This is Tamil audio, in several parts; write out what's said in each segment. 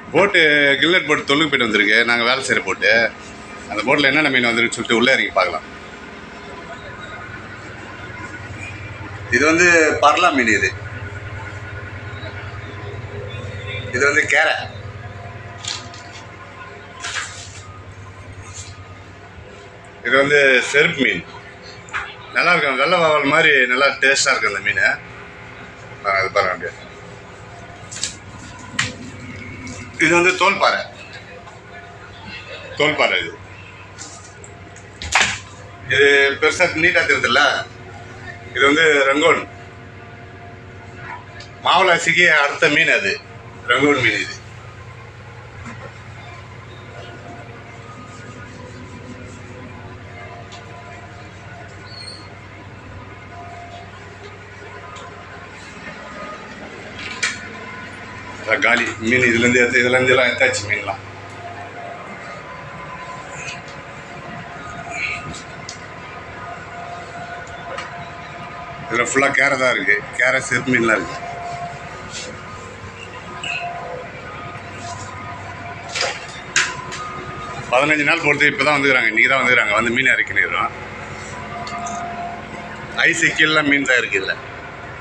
போட்டு கில்லட் போட்டு தொழுக்கு போயிட்டு வந்திருக்கு நாங்கள் வேலை செய்கிற போட்டு அந்த போட்டில் என்னென்ன மீன் வந்துருக்குன்னு சொல்லிட்டு உள்ளே இறங்கி பார்க்கலாம் இது வந்து பர்லா மீன் இது இது வந்து கேரை இது வந்து செருப்பு மீன் நல்லா இருக்கும் வெள்ளை வாவல் மாதிரி நல்லா டேஸ்ட்டாக இருக்கும் அந்த மீன் பாருங்க, அது பாருங்க அப்படியே இது வந்து தோல்பாறை தோல்பாறை இது இது பெருசாக நீட்டாக தெரியுதுல்ல இது வந்து ரங்கோன் மாவளாசிக்கு அடுத்த மீன் அது ரங்கோன் மீன் இது அதான் காலி மீன் இதுலேருந்து எடுத்து இதுலேருந்து எல்லாம் எடுத்தாச்சு மீன்லாம் இதில் ஃபுல்லாக கேரை தான் இருக்குது கேரை செருப்பு மீன்லாம் இருக்குது பதினஞ்சு நாள் பொறுத்து இப்போ தான் வந்துக்கிறாங்க இன்றைக்கி தான் வந்துக்கிறாங்க வந்து மீன் இறக்கினிடுறோம் ஐஸ் கீழெலாம் மீன் தான் இருக்குது இதில்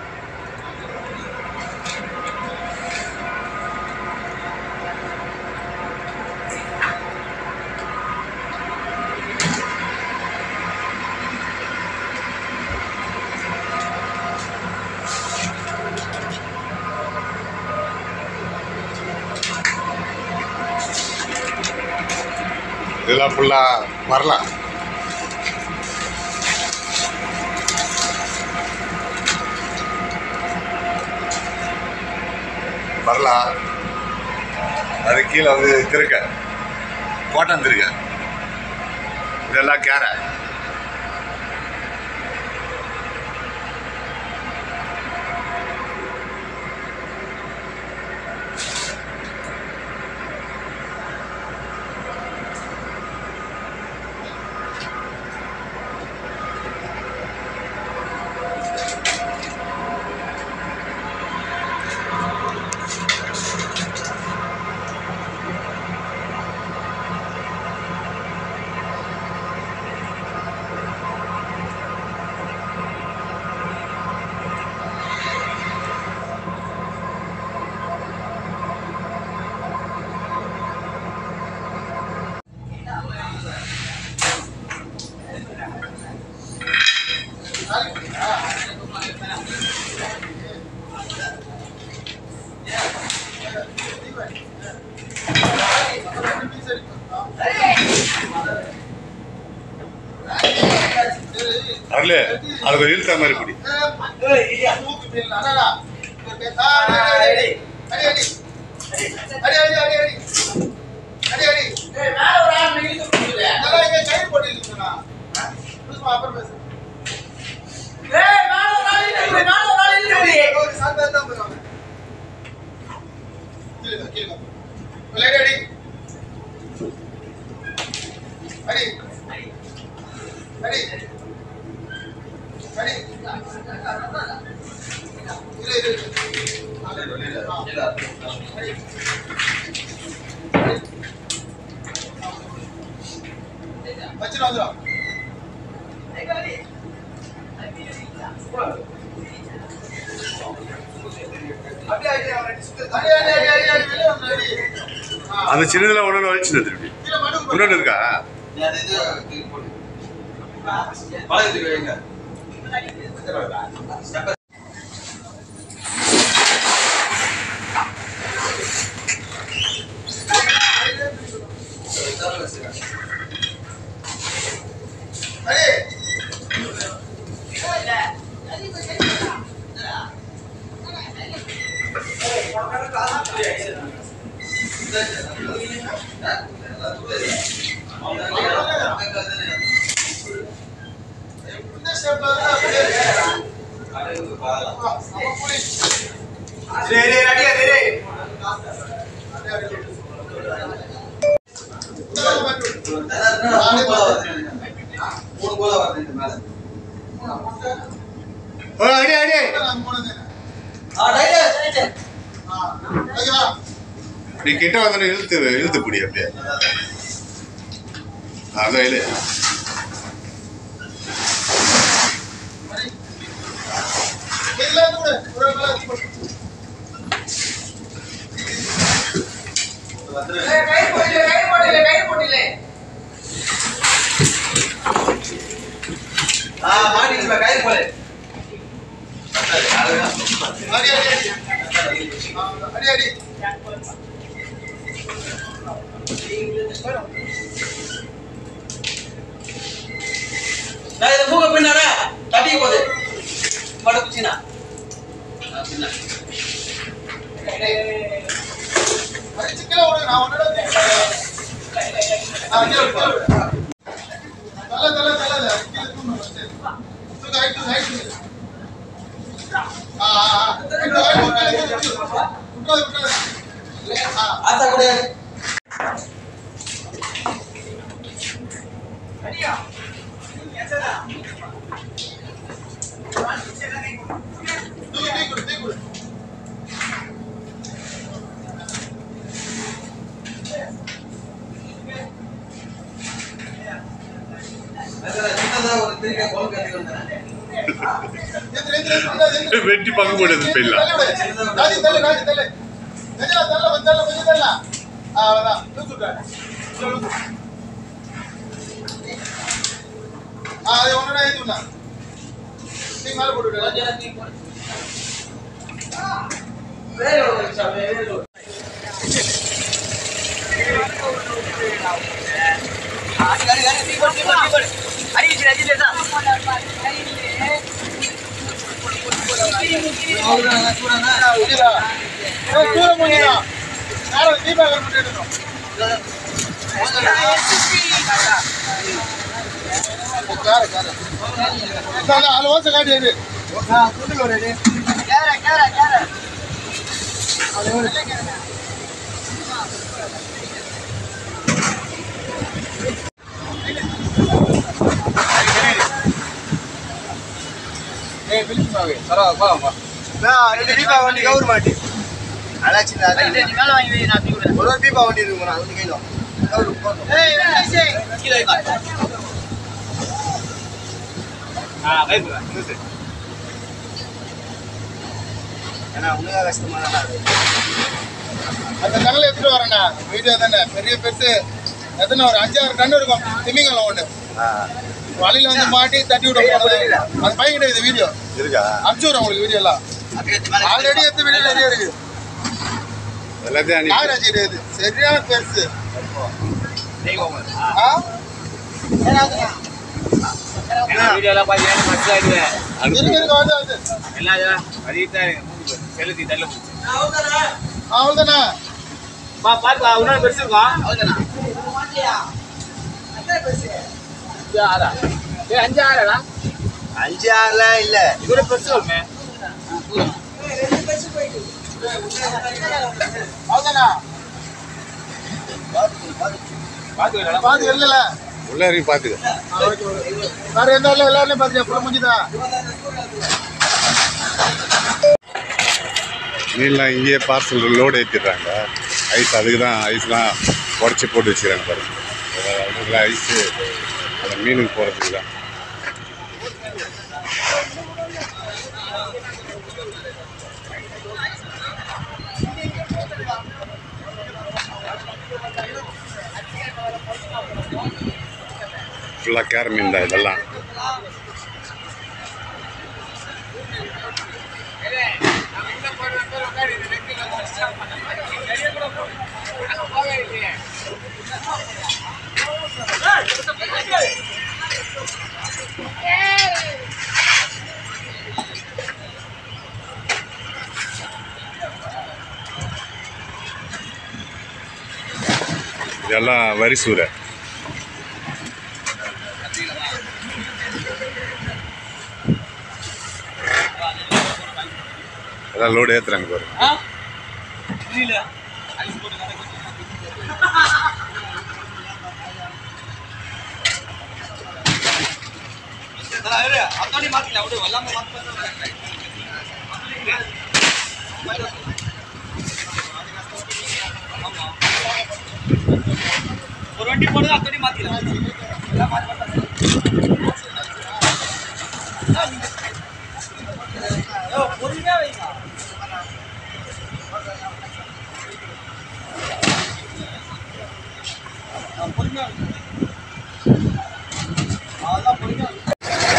இதெல்லாம் ஃபுல்லாக வரலாம் வரலாம் அது கீழே வந்து திருக்க கோட்டம் திருக்க இதெல்லாம் கேரை அருள் அதுக்கு ஒரு இழுத்த மாதிரி பிடி அடி அடி அடி இரு இரு வச்சிரு வந்துடும் அடி அடி அடி அடி அடி அடி வெளியே வந்து அடி ஆ, அந்த சின்னதில் ஒன்று வலிச்சு திருப்பி கீழே மடுவு போடு. இன்னொன்று இருக்கா அடி இந்த ஷேப்ல வந்து அப்படியே ஆ, நம்ம புடி. இந்த மாதிரி விடு. ஓ அடி அடி நான் போனது. ஆ, ஓகேவா? நீ கிட்ட வந்தோடனே இழுத்து இழுத்து பிடி அப்படியே அதான் இழு இல்ல கூட ஒரு மேல இது பண்ணு. ஆ மாட்டிச்சு கை போல அடி அடி அடி ஆ, அடி அடி நான் இதை மூக்க பின்னாரா தட்டிக்க போகுது மட குச்சினா பின்ன அடிச்சு கீழே விடு, நான் உன்னோட ஆ, கீழே விடு, கீழே விடு. தள்ள, தள்ள, தள்ள, தள்ள. கீழே தூக்கணும் first. தூக்கு, height தூக்கு, height தூக்கு. ஆ, ஆ, ஆ. விட்டுரு, height தூக்கு, height தூக்கு. விட்டுறாத, விட்டுறாத. ஆ, ஆத்தா கூட தூக்கு, தூக்கி விடு, தூக்கி விடு. சின்னதா ஒரு திருக்க கோல் கட்டி வந்தேன் எந்திரு, எந்திரு, எந்திரு, எந்திரு. வெட்டி பங்கு போடுது போயிடலாம் தள்ளி விடு. ராஜி, தள்ளு, ராஜி, தள்ளு. கஜா, தள்ள, கொஞ்சம் தள்ள, கொஞ்சம் தள்ள. ஆ, அவ்வளவுதான். தூக்கு விட்டு. உள்ள தூக்கு. ஆ, அது ஒன்னோட ஏத்தி விடலாம். நீ மேல போட்டு விடு. வேற ஒரு நிமிஷம் வேற ஒரு புரியுதா? ஏய், தூரம் போனீங்களா? யாரும் தீபாவளி மட்டும் எடுக்கணும். Car, car. இந்தால, அதுல ஓசை காட்டி எடு. அது எடு. ஏய், விழிச்சு பாரு. பரவா, போலாம், போ. இது தீபா வண்டி கவர்மெண்ட் அதாச்சு ஒரு ஒரு தீபா வண்டி இருக்குமா அது வந்து கையில கவரு போதும் கீழே ஏன்னா உண்மையாக கஷ்டமா தான் அது அந்த கடலை எடுத்துட்டு வரேண்ணா வீடியோ தானே பெரிய பெருசு எத்தனை ஒரு அஞ்சாறு கண்ணு இருக்கும் திமிங்கலம் ஒண்ணு வழியில வந்து மாட்டி தட்டி விட போனது அந்த பையன் கிட்ட இது வீடியோ இருக்கா அனுப்பிச்சு விடுறேன் உங்களுக்கு வீடியோ எல்லாம் ஆல்ரெடி எடுத்த வீடியோ நிறைய இருக்கு எல்லாத்தையும் அனுப்பி நாகராஜ் கிட்ட இது சரியான பெருசு ஆ? இருக்கு இருக்கு வந்து வந்து அவ்வளோதானே அஞ்சு ஆறுலாம் இல்ல அவ்வளோதானே பாத்து இல்லைல்ல உள்ள இறங்கி பார்த்துக்க வேற எந்த இல்லை எல்லாருமே பார்த்தியா புள்ள முடிஞ்சுதா மீன்லாம் இங்கேயே பார்சல் லோடு ஏற்றிடுறாங்க ஐஸ் அதுக்கு தான் ஐஸ்லாம் உடச்சி போட்டு வச்சுக்கிறாங்க பாருங்க அதுல ஐஸு அந்த மீனுக்கு போகிறதுக்கு தான் ஃபுல்லாக கேர மீன் தான் இதெல்லாம் இதெல்லாம் வரி சூறை அதான் லோடு ஏற்றுறாங்க பாரு அத்தோடி மாத்திக்கலாம் விடு எல்லாமே மாத்தி மட்டும் தான் அத்தனை மாத்திக்கலாம் பொறுமையா வைங்க பொறுமையா வைங்க அதான் பொறுமையா வைங்க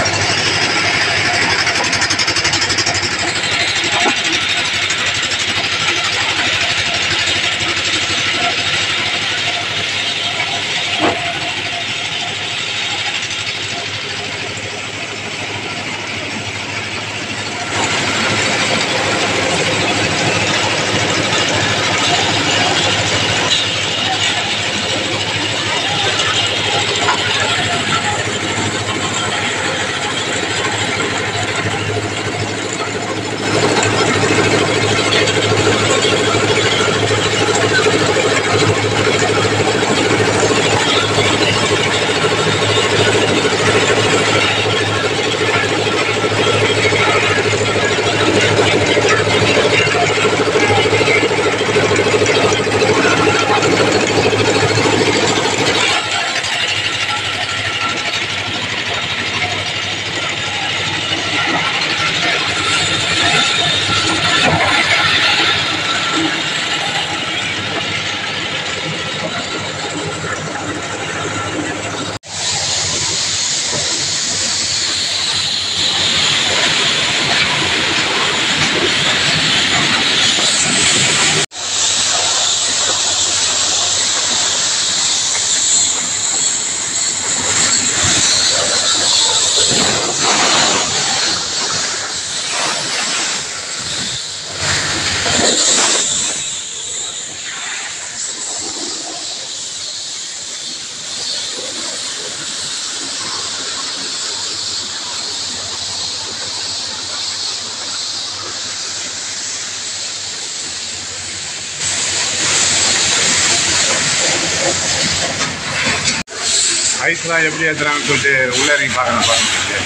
ஐஸ்லாம் எப்படி ஏற்றுறாங்கன்னு சொல்லிட்டு உள்ளே இறங்கி பார்க்குறேன் பாருங்க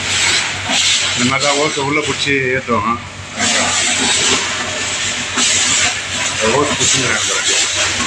இந்த மாதிரி தான் ஓசை உள்ளே பிடிச்சி ஏற்றுவோம் ஓசை பிடிச்சிங்கிறாங்க